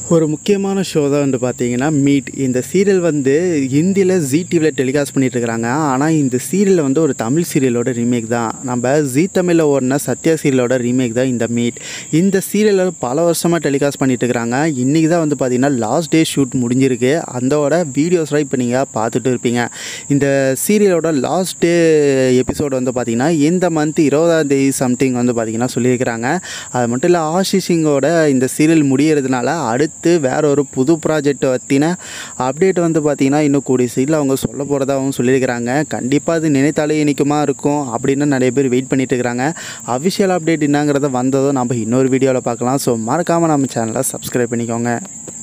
ஒரு முக்கியமான ஷோ தான் வந்து பார்த்தீங்கன்னா மீட் இந்த சீரியல் வந்து ஹிந்தியில் ஜி டிவியில் டெலிகாஸ்ட் பண்ணிட்டு இருக்கிறாங்க ஆனால் இந்த சீரியல் வந்து ஒரு தமிழ் சீரியலோட ரீமேக் தான் நம்ம ஜி தமிழில் ஓடின சத்யா சீரியலோட ரீமேக் தான் இந்த மீட் இந்த சீரியலை பல வருஷமாக டெலிகாஸ்ட் பண்ணிட்டு இருக்கிறாங்க இன்றைக்கி தான் வந்து பார்த்தீங்கன்னா லாஸ்ட் டே ஷூட் முடிஞ்சிருக்கு அதோட வீடியோஸ்லாம் இப்போ நீங்கள் பார்த்துட்டு இருப்பீங்க இந்த சீரியலோட லாஸ்ட் டே எபிசோடு வந்து பார்த்தீங்கன்னா இந்த மந்த் இருபதாம் தேதி சம்திங் வந்து பார்த்தீங்கன்னா சொல்லியிருக்கிறாங்க அது மட்டும் இல்லை ஆஷி சிங்கோட இந்த சீரியல் முடியறதுனால அடுத்து வேற ஒரு புது ப்ராஜெக்ட் பற்றின அப்டேட் வந்து பார்த்தீங்கன்னா இன்னும் கூடிய சீரியல் அவங்க சொல்ல போகிறதாகவும் சொல்லியிருக்கிறாங்க கண்டிப்பாக அது நினைத்தாலே இனிக்குமா இருக்கும் அப்படின்னு நிறைய பேர் வெயிட் பண்ணிட்டு இருக்கிறாங்க அஃபிஷியல் அப்டேட் என்னங்கிறத வந்ததும் நம்ம இன்னொரு வீடியோவில் பார்க்கலாம் ஸோ மறக்காமல் நம்ம சேனலை சப்ஸ்கிரைப் பண்ணிக்கோங்க